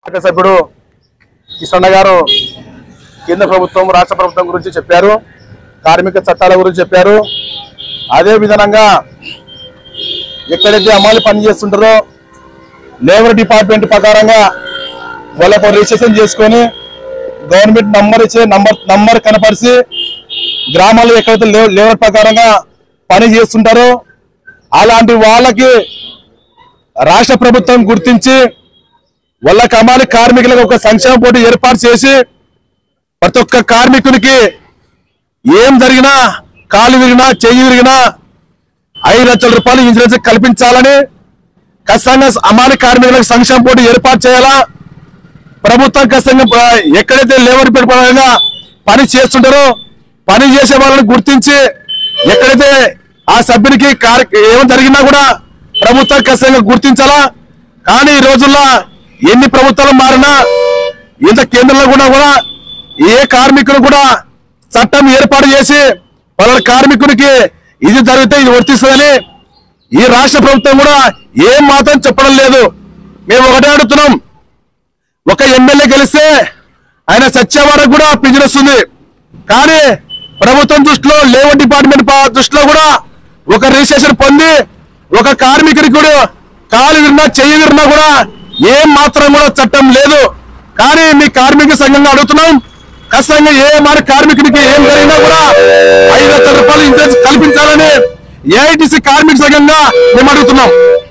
శాఖ సభ్యుడు కిషన్న గారు కేంద్ర ప్రభుత్వం రాష్ట్ర ప్రభుత్వం గురించి చెప్పారు కార్మిక చట్టాల గురించి చెప్పారు అదే విధంగా ఎక్కడైతే అమలు పని చేస్తుంటారో లేబర్ డిపార్ట్మెంట్ ప్రకారంగా వాళ్ళకు రిజిస్ట్రేషన్ చేసుకొని గవర్నమెంట్ నంబర్ ఇచ్చే నంబర్ నంబర్ కనపరిచి గ్రామాల్లో ఎక్కడైతే లే- లేబర్ ప్రకారంగా పని చేస్తుంటారో అలాంటి వాళ్ళకి రాష్ట్ర ప్రభుత్వం గుర్తించి వాళ్ళ కమాలి కార్మికులకు ఒక సంక్షేమ పోటీ ఏర్పాటు చేసి ప్రతి ఒక్క కార్మికునికి ఏం జరిగినా కాలు విరిగినా చెయ్యి విరిగినా ఐదు లక్షల రూపాయలు ఇన్సూరెన్స్ కల్పించాలని ఖచ్చితంగా అమాలి కార్మికులకు సంక్షేమ పోటీ ఏర్పాటు చేయాలా ప్రభుత్వం ఖచ్చితంగా ఆ, ఎక్కడైతే లేబర్ పరంగా పని చేస్తుంటారో పని చేసే వాళ్ళని గుర్తించి ఎక్కడైతే ఆ సభ్యునికి కార్య ఏం జరిగినా కూడా ప్రభుత్వం ఖచ్చితంగా గుర్తించాలా కానీ ఈ రోజుల్లో ఎన్ని ప్రభుత్వాలు మారినా ఇంత కేంద్రంలో కూడా కూడా ఏ కార్మికులు కూడా చట్టం ఏర్పాటు చేసి వాళ్ళ కార్మికునికి ఇది జరిగితే ఇది వర్తిస్తుందని ఈ రాష్ట్ర ప్రభుత్వం కూడా ఏం మాత్రం చెప్పడం లేదు మేము ఒకటే అడుగుతున్నాం ఒక ఎమ్మెల్యే గెలిస్తే ఆయన సత్య వరకు కూడా పింఛన్ వస్తుంది కానీ ప్రభుత్వం దృష్టిలో లేబర్ డిపార్ట్మెంట్ పా- దృష్టిలో కూడా ఒక రిజిస్ట్రేషన్ పొంది ఒక కార్మికుడికి కూడా కాలు విరినా చెయ్యి విరినా కూడా ఏం మాత్రం కూడా చట్టం లేదు కానీ మీ కార్మిక సంఘంగా అడుగుతున్నాం ఖచ్చితంగా ఏ మరి కార్మికుడికి ఏం జరిగినా కూడా ఐదు లక్షల రూపాయలు ఇన్సూరెన్స్ కల్పించాలని ఏఐటిసి కార్మిక సంఘంగా మేము అడుగుతున్నాం